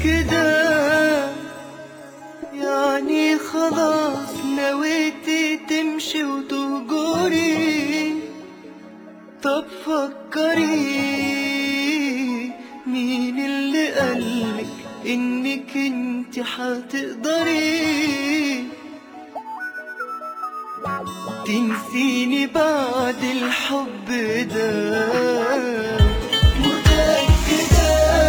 كده يعني خلاص نويتي تمشي وتهجري طب فكري مين اللي قالك انك انت حتقدري تنسيني بعد الحب ده متأكدة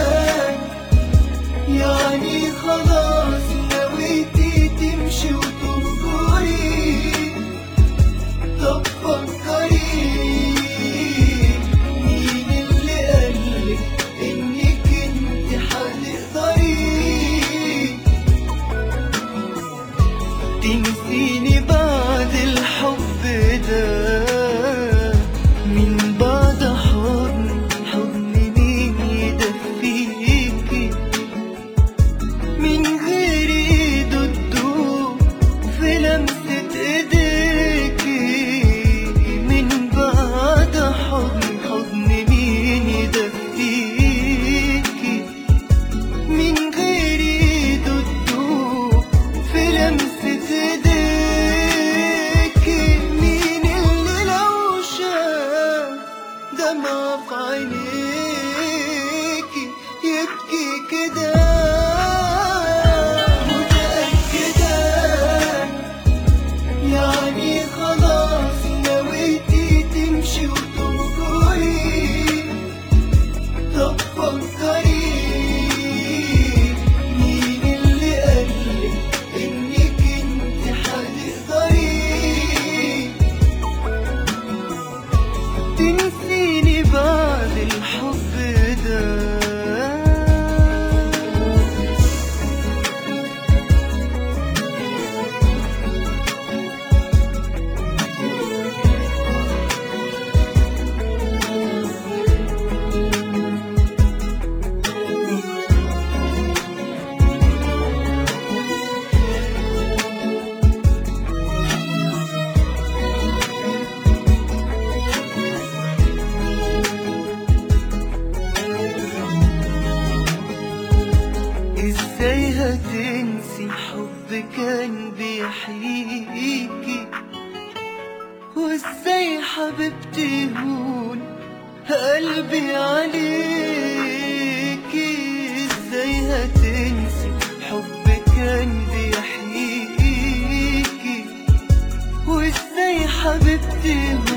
يعني خلاص نويتي تمشي وتنظري طب فكري مين اللي قالك انك انت حتقدري تنسيني بعد الحب ده من بعد حضن حضن مين يدفيكي من غير ايده تدوب في لمسة ايديكي من بعد حضن حضن مين يدفيكي من غير ايده تدوب في لمسة ايديكي مين اللي لو شاف دمع في عينيكي يبكي كده متأكدة يعني خلاص نويتي تمشي وتنكري طب فكري مين اللي قالك انك انت حتقدري تنسيني بعد الحب ده ازاي هتنسي حب كان بيحييكي وازاي حبيبتي هون قلبي عليكي ازاي هتنسي حب كان بيحييكي وازاي حبيبتي هون